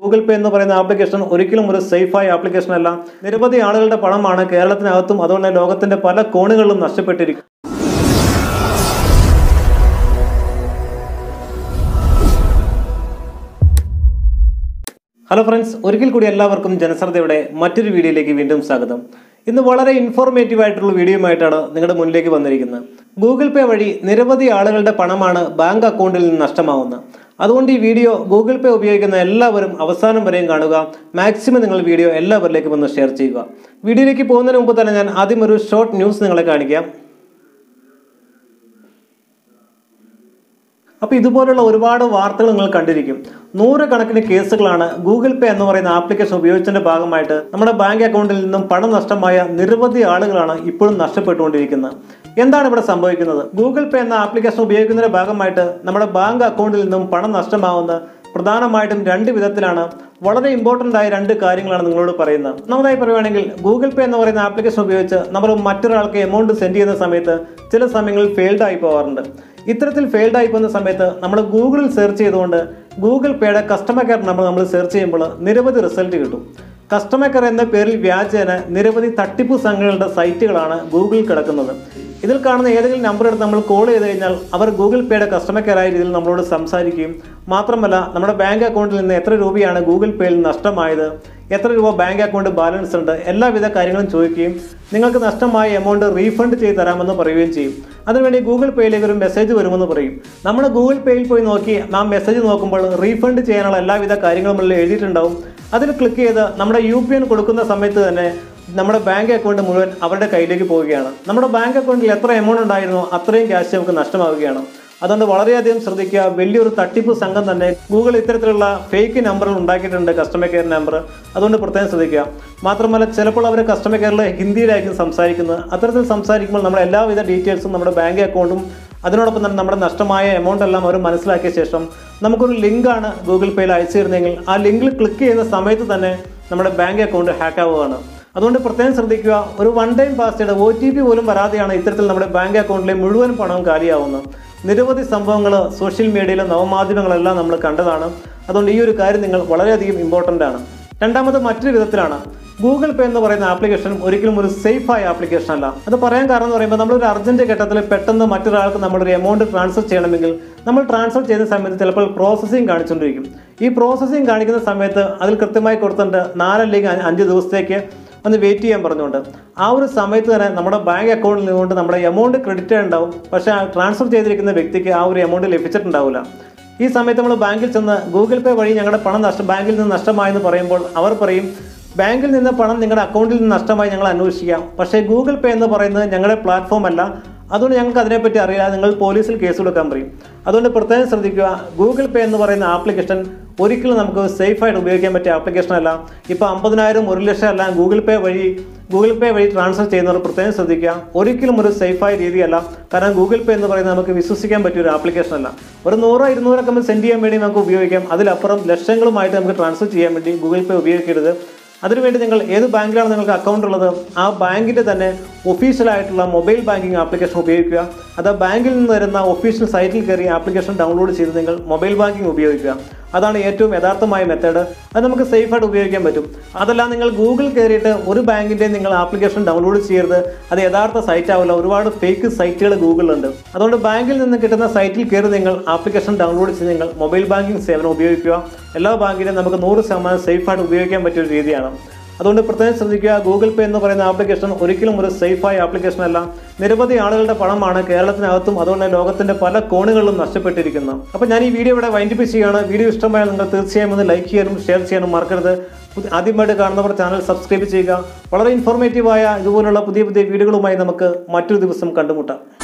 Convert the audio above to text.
Google പേ എന്ന് പറയുന്ന application ഒരിക്കലും ഒരു സേഫായ ആപ്ലിക്കേഷൻ അല്ല നിരവധി ആളുകളുടെ പണമാണ് കേരളത്തിനകത്തും അതുകൊണ്ട് ലോകത്തിന്റെ പല കോണുകളിലും നഷ്ടപ്പെട്ടിരിക്കും ഹലോ ഫ്രണ്ട്സ് ഒരിക്കൽ കൂടി എല്ലാവർക്കും ജനശ്രദ്ധയുടെ മറ്റൊരു വീഡിയോയിലേക്ക് വീണ്ടും സ്വാഗതം ഇന്ന് വളരെ ഇൻഫോർമേറ്റീവ് ആയിട്ടുള്ള വീഡിയോയുമായിട്ടാണ് നിങ്ങളുടെ മുന്നിലേക്ക് വന്നിരിക്കുന്നത് ഗൂഗിൾ പേ വഴി നിരവധി ആളുകളുടെ പണമാണ് ബാങ്ക് അക്കൗണ്ടിൽ നിന്ന് നഷ്ടമാവുന്നത് അതുകൊണ്ട് ഈ വീഡിയോ ഗൂഗിൾ പേ ഉപയോഗിക്കുന്ന എല്ലാവരും അവസാനം വരെയും കാണുക മാക്സിമം നിങ്ങൾ വീഡിയോ എല്ലാവരിലേക്കും ഒന്ന് ഷെയർ ചെയ്യുക വീഡിയോയിലേക്ക് പോകുന്നതിന് മുമ്പ് തന്നെ ഞാൻ ആദ്യം ഒരു ഷോർട്ട് ന്യൂസ് നിങ്ങളെ കാണിക്കാം അപ്പോൾ ഇതുപോലുള്ള ഒരുപാട് വാർത്തകൾ നിങ്ങൾ കണ്ടിരിക്കും നൂറുകണക്കിന് കേസുകളാണ് ഗൂഗിൾ പേ എന്ന് പറയുന്ന ആപ്ലിക്കേഷൻ ഉപയോഗിച്ചതിന്റെ ഭാഗമായിട്ട് നമ്മുടെ ബാങ്ക് അക്കൗണ്ടിൽ നിന്നും പണം നഷ്ടമായ നിരവധി ആളുകളാണ് ഇപ്പോഴും നഷ്ടപ്പെട്ടുകൊണ്ടിരിക്കുന്നത് എന്താണ് ഇവിടെ സംഭവിക്കുന്നത് ഗൂഗിൾ പേ എന്ന ആപ്ലിക്കേഷൻ ഉപയോഗിക്കുന്നതിന്റെ ഭാഗമായിട്ട് നമ്മുടെ ബാങ്ക് അക്കൗണ്ടിൽ നിന്നും പണം നഷ്ടമാവുന്ന പ്രധാനമായിട്ടും രണ്ട് വിധത്തിലാണ് വളരെ ഇമ്പോർട്ടൻ്റ് ആയ രണ്ട് കാര്യങ്ങളാണ് നിങ്ങളോട് പറയുന്നത് ഒന്നാമതായി പറയുവാണെങ്കിൽ ഗൂഗിൾ പേ എന്ന് പറയുന്ന ആപ്ലിക്കേഷൻ ഉപയോഗിച്ച് നമ്മൾ മറ്റൊരാൾക്ക് എമൗണ്ട് സെൻഡ് ചെയ്യുന്ന സമയത്ത് ചില സമയങ്ങളിൽ ഫെയിൽഡ് ആയി പോകാറുണ്ട് ഇത്തരത്തിൽ ഫെയിൽഡ് ആയി പോകുന്ന സമയത്ത് നമ്മൾ ഗൂഗിളിൽ സെർച്ച് ചെയ്തുകൊണ്ട് ഗൂഗിൾ പേയുടെ കസ്റ്റമർ കെയർ നമ്പർ നമ്മൾ സെർച്ച് ചെയ്യുമ്പോൾ നിരവധി റിസൾട്ട് കിട്ടും കസ്റ്റമർ കെയർ എന്ന പേരിൽ വ്യാജേന നിരവധി തട്ടിപ്പ് സംഘങ്ങളുടെ സൈറ്റുകളാണ് ഗൂഗിളിൽ കിടക്കുന്നത് ഇതിൽ കാണുന്ന ഏതെങ്കിലും നമ്പർ എടുത്ത് നമ്മൾ കോൾ ചെയ്ത് കഴിഞ്ഞാൽ അവർ ഗൂഗിൾ പേയുടെ കസ്റ്റമർ കെയർ ആയ രീതിയിൽ നമ്മളോട് സംസാരിക്കുകയും മാത്രമല്ല നമ്മുടെ ബാങ്ക് അക്കൗണ്ടിൽ നിന്ന് എത്ര രൂപയാണ് ഗൂഗിൾ പേയിൽ നഷ്ടമായത് എത്ര രൂപ ബാങ്ക് അക്കൗണ്ട് ബാലൻസ് ഉണ്ട് എല്ലാവിധ കാര്യങ്ങളും ചോദിക്കുകയും നിങ്ങൾക്ക് നഷ്ടമായ എമൗണ്ട് റീഫണ്ട് ചെയ്ത് തരാമെന്ന് പറയുകയും ചെയ്യും അതിനുവേണ്ടി ഗൂഗിൾ പേയിലേക്ക് ഒരു മെസ്സേജ് വരുമെന്ന് പറയും നമ്മൾ ഗൂഗിൾ പേയിൽ പോയി നോക്കി ആ മെസ്സേജ് നോക്കുമ്പോൾ റീഫണ്ട് ചെയ്യാനുള്ള എല്ലാവിധ കാര്യങ്ങളും അതിൽ എഴുതിയിട്ടുണ്ടാവും അതിൽ ക്ലിക്ക് ചെയ്ത് നമ്മുടെ യു പി എൻ കൊടുക്കുന്ന സമയത്ത് തന്നെ നമ്മുടെ ബാങ്ക് അക്കൗണ്ട് മുഴുവൻ അവരുടെ കയ്യിലേക്ക് പോവുകയാണ് നമ്മുടെ ബാങ്ക് അക്കൗണ്ടിൽ എത്ര എമൗണ്ട് ഉണ്ടായിരുന്നോ അത്രയും ക്യാഷ് നമുക്ക് നഷ്ടമാവുകയാണ് അതുകൊണ്ട് വളരെയധികം ശ്രദ്ധിക്കുക വലിയൊരു തട്ടിപ്പ് സംഘം തന്നെ ഗൂഗിൾ ഇത്തരത്തിലുള്ള ഫേക്ക് നമ്പറുകൾ ഉണ്ടാക്കിയിട്ടുണ്ട് കസ്റ്റമർ കെയർ നമ്പർ അതുകൊണ്ട് പ്രത്യേകം ശ്രദ്ധിക്കുക മാത്രമല്ല ചിലപ്പോൾ അവർ കസ്റ്റമർ കെയറിൽ ഹിന്ദിയിലായിരിക്കും സംസാരിക്കുന്നത് അത്തരത്തിൽ സംസാരിക്കുമ്പോൾ നമ്മുടെ എല്ലാവിധ ഡീറ്റെയിൽസും നമ്മുടെ ബാങ്ക് അക്കൗണ്ടും അതിനോടൊപ്പം തന്നെ നമ്മുടെ നഷ്ടമായ എമൗണ്ട് എല്ലാം അവർ മനസ്സിലാക്കിയ ശേഷം നമുക്കൊരു ലിങ്കാണ് ഗൂഗിൾ പേയിൽ അയച്ചു തരുന്നതെങ്കിൽ ആ ലിങ്കിൽ ക്ലിക്ക് ചെയ്യുന്ന സമയത്ത് തന്നെ നമ്മുടെ ബാങ്ക് അക്കൗണ്ട് ഹാക്ക് ആവുകയാണ് അതുകൊണ്ട് പ്രത്യേകം ശ്രദ്ധിക്കുക ഒരു one time password O T P പോലും വരാതെയാണ് ഇത്തരത്തിൽ നമ്മുടെ ബാങ്ക് അക്കൗണ്ടിലെ മുഴുവൻ പണവും കാലിയാവുന്നത് നിരവധി സംഭവങ്ങൾ സോഷ്യൽ മീഡിയയിലെ നവമാധ്യമങ്ങളെല്ലാം നമ്മൾ കണ്ടതാണ് അതുകൊണ്ട് ഈ ഒരു കാര്യം നിങ്ങൾ വളരെയധികം ഇമ്പോർട്ടൻ്റ് ആണ് രണ്ടാമത് മറ്റൊരു വിധത്തിലാണ് ഗൂഗിൾ പേ എന്ന് പറയുന്ന ആപ്ലിക്കേഷൻ ഒരിക്കലും ഒരു സേഫ് ആയ ആപ്ലിക്കേഷൻ അല്ല അത് പറയാൻ കാരണം എന്ന് പറയുമ്പോൾ നമ്മളൊരു അർജന്റ് ഘട്ടത്തിൽ പെട്ടെന്ന് മറ്റൊരാൾക്ക് നമ്മളൊരു എമൗണ്ട് ട്രാൻസ്ഫർ ചെയ്യണമെങ്കിൽ നമ്മൾ ട്രാൻസ്ഫർ ചെയ്യുന്ന സമയത്ത് ചിലപ്പോൾ പ്രോസസ്സിംഗ് കാണിച്ചുകൊണ്ടിരിക്കും ഈ പ്രോസസ്സിംഗ് കാണിക്കുന്ന സമയത്ത് അതിൽ കൃത്യമായി കൊടുത്തിട്ട് നാലല്ലെങ്കിൽ അഞ്ച് ദിവസത്തേക്ക് ഒന്ന് വെയിറ്റ് ചെയ്യാൻ പറഞ്ഞുകൊണ്ട് ആ ഒരു സമയത്ത് തന്നെ നമ്മുടെ ബാങ്ക് അക്കൗണ്ടിൽ നിന്നുകൊണ്ട് നമ്മുടെ എമൗണ്ട് ക്രെഡിറ്റ് ഉണ്ടാവും പക്ഷേ ആ ട്രാൻസ്ഫർ ചെയ്തിരിക്കുന്ന വ്യക്തിക്ക് ആ ഒരു എമൗണ്ട് ലഭിച്ചിട്ടുണ്ടാവില്ല ഈ സമയത്ത് നമ്മൾ ബാങ്കിൽ ചെന്ന് ഗൂഗിൾ പേ വഴി ഞങ്ങളുടെ പണം നഷ്ടം ബാങ്കിൽ നിന്ന് നഷ്ടമായെന്ന് പറയുമ്പോൾ അവർ പറയും ബാങ്കിൽ നിന്ന് പണം നിങ്ങളുടെ അക്കൗണ്ടിൽ നിന്ന് നഷ്ടമായി ഞങ്ങൾ അന്വേഷിക്കാം പക്ഷേ ഗൂഗിൾ പേ എന്ന് പറയുന്നത് ഞങ്ങളുടെ പ്ലാറ്റ്ഫോം അല്ല അതുകൊണ്ട് ഞങ്ങൾക്ക് അതിനെപ്പറ്റി അറിയില്ല നിങ്ങൾ പോലീസിൽ കേസ് കൊടുക്കാൻ പറയും അതുകൊണ്ട് പ്രത്യേകം ശ്രദ്ധിക്കുക ഗൂഗിൾ പേ എന്ന് പറയുന്ന ആപ്ലിക്കേഷൻ ഒരിക്കലും നമുക്ക് സേഫ് ആയിട്ട് ഉപയോഗിക്കാൻ പറ്റിയ ആപ്ലിക്കേഷൻ അല്ല ഇപ്പോൾ അമ്പതിനായിരം ഒരു ലക്ഷം എല്ലാം ഗൂഗിൾ പേ വഴി ഗൂഗിൾ പേ വഴി ട്രാൻസ്ഫർ ചെയ്യുന്നവർ പ്രത്യേകം ശ്രദ്ധിക്കുക ഒരിക്കലും ഒരു സേഫായ രീതിയല്ല കാരണം ഗൂഗിൾ പേ എന്ന് പറയുന്നത് നമുക്ക് വിശ്വസിക്കാൻ പറ്റിയ ഒരു ആപ്ലിക്കേഷൻ അല്ല ഒരു നൂറോ ഇരുന്നൂറൊക്കെ നമ്മൾ സെൻഡ് ചെയ്യാൻ വേണ്ടി നമുക്ക് ഉപയോഗിക്കാം അതിലപ്പുറം ലക്ഷങ്ങളുമായിട്ട് നമുക്ക് ട്രാൻസ്ഫർ ചെയ്യാൻ വേണ്ടി ഗൂഗിൾ പേ ഉപയോഗിക്കരുത് അതിനുവേണ്ടി നിങ്ങൾ ഏത് ബാങ്കിലാണ് നിങ്ങൾക്ക് അക്കൗണ്ട് ഉള്ളത് ആ ബാങ്കിൻ്റെ തന്നെ ഒഫീഷ്യൽ ആയിട്ടുള്ള മൊബൈൽ ബാങ്കിങ് ആപ്ലിക്കേഷൻ ഉപയോഗിക്കുക അത് ബാങ്കിൽ നിന്ന് വരുന്ന ഒഫീഷ്യൽ സൈറ്റിൽ കയറി ആപ്ലിക്കേഷൻ ഡൗൺലോഡ് ചെയ്ത് നിങ്ങൾ മൊബൈൽ ബാങ്കിങ് ഉപയോഗിക്കുക അതാണ് ഏറ്റവും യഥാർത്ഥമായ മെത്തേഡ് അത് നമുക്ക് സേഫ് ആയിട്ട് ഉപയോഗിക്കാൻ പറ്റും അതല്ല നിങ്ങൾ ഗൂഗിൾ കയറിയിട്ട് ഒരു ബാങ്കിൻ്റെ നിങ്ങൾ ആപ്ലിക്കേഷൻ ഡൗൺലോഡ് ചെയ്യരുത് അത് യഥാർത്ഥ സൈറ്റ് ആവില്ല ഒരുപാട് ഫേക്ക് സൈറ്റുകൾ ഗൂഗിളിലുണ്ട് അതുകൊണ്ട് ബാങ്കിൽ നിന്ന് കിട്ടുന്ന സൈറ്റിൽ കയറി നിങ്ങൾ ആപ്ലിക്കേഷൻ ഡൗൺലോഡ് ചെയ്ത് നിങ്ങൾ മൊബൈൽ ബാങ്കിങ് സേവനം ഉപയോഗിക്കുക എല്ലാ ബാങ്കിലും നമുക്ക് നൂറ് ശതമാനം സേഫായിട്ട് ഉപയോഗിക്കാൻ പറ്റിയ ഒരു രീതിയാണ് അതുകൊണ്ട് പ്രത്യേകം ശ്രദ്ധിക്കുക ഗൂഗിൾ പേ എന്ന് പറയുന്ന ആപ്ലിക്കേഷൻ ഒരിക്കലും ഒരു സേഫായ ആപ്ലിക്കേഷൻ അല്ല നിരവധി ആളുകളുടെ പണമാണ് കേരളത്തിനകത്തും അതുകൊണ്ട് ലോകത്തിന്റെ പല കോണുകളിലും നഷ്ടപ്പെട്ടിരിക്കുന്നത് അപ്പോൾ ഞാൻ ഈ വീഡിയോ ഇവിടെ വൈൻഡിപ്പ് ചെയ്യുകയാണ് വീഡിയോ ഇഷ്ടമായാൽ നിങ്ങൾ തീർച്ചയായും ഒന്ന് ലൈക്ക് ചെയ്യാനും ഷെയർ ചെയ്യാനും മറക്കരുത് പുതി- ആദ്യമായിട്ട് കാണുന്നവർ ചാനൽ സബ്സ്ക്രൈബ് ചെയ്യുക വളരെ ഇൻഫോർമേറ്റീവായ ഇതുപോലുള്ള പുതിയ പുതിയ വീഡിയോകളുമായി നമുക്ക് മറ്റൊരു ദിവസം കണ്ടുമുട്ടാം